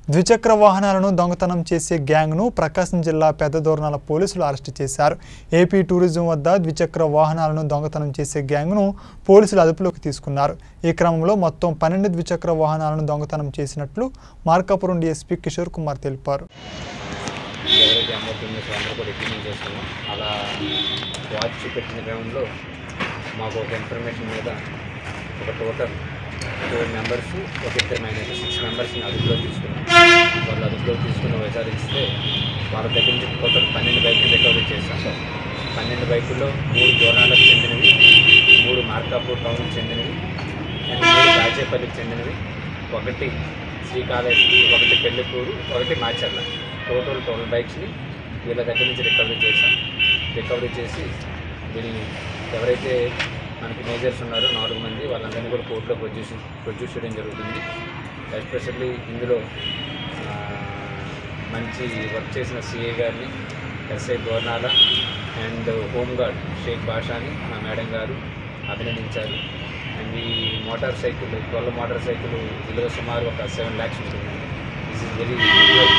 ద్విచక్ర వాహనాలను దొంగతనం చేసే గ్యాంగ్ను ప్రకాశం జిల్లా పెద్దదోర్నాల పోలీసులు అరెస్టు చేశారు ఏపీ టూరిజం వద్ద ద్విచక్ర వాహనాలను దొంగతనం చేసే గ్యాంగ్ను పోలీసులు అదుపులోకి తీసుకున్నారు ఈ క్రమంలో మొత్తం పన్నెండు ద్విచక్ర వాహనాలను దొంగతనం చేసినట్లు మార్కాపురం డీఎస్పీ కిషోర్ కుమార్ తెలిపారు ఎవరైతే అమౌంట్ ఉందో సో అందరూ కూడా ఇంప్లిమెంట్ చేస్తున్నాం అలా వాచ్ పెట్టిన గ్రౌండ్లో మాకు ఒక ఇన్ఫర్మేషన్ మీద ఒక టోటల్ ఫోర్ మెంబర్స్ ఒక ఇద్దరు మైనస్ సిక్స్ మెంబర్స్ని అదుపులో తీసుకున్నాం వాళ్ళు అదుపులో తీసుకుని విచారిస్తే వాళ్ళ దగ్గర నుంచి టోటల్ పన్నెండు బైకులు రికవరీ చేశాం పన్నెండు బైకుల్లో మూడు జోనాలకు చెందినవి మూడు మార్కాపూర్ టౌన్కి చెందినవి అండ్ మూడు రాజేపల్లికి చెందినవి ఒకటి శ్రీకాళహస్తి ఒకటి పెళ్ళిపూరు ఒకటి మాచర్ల టోటల్ ట్వెల్వ్ బైక్స్ని వీళ్ళ దగ్గర నుంచి రికవరీ చేశాం రికవరీ చేసి వీళ్ళని ఎవరైతే మనకి మేజర్స్ ఉన్నారో నాలుగు మంది వాళ్ళందరినీ కూడా కోర్టులో ప్రొడ్యూస్ ప్రొడ్యూస్ చేయడం జరుగుతుంది ఎస్పెషల్లీ ఇందులో ఆ, మంచి వర్క్ చేసిన సిఏ గారిని SI Gornala and home guard Sheikh బాషాని మా మేడం గారు అభినందించారు అండ్ ఈ motorcycle twelve motorcycle విలువ సుమారు ఒక సెవెన్ ల్యాక్స్ ఉంటుంది this is very good work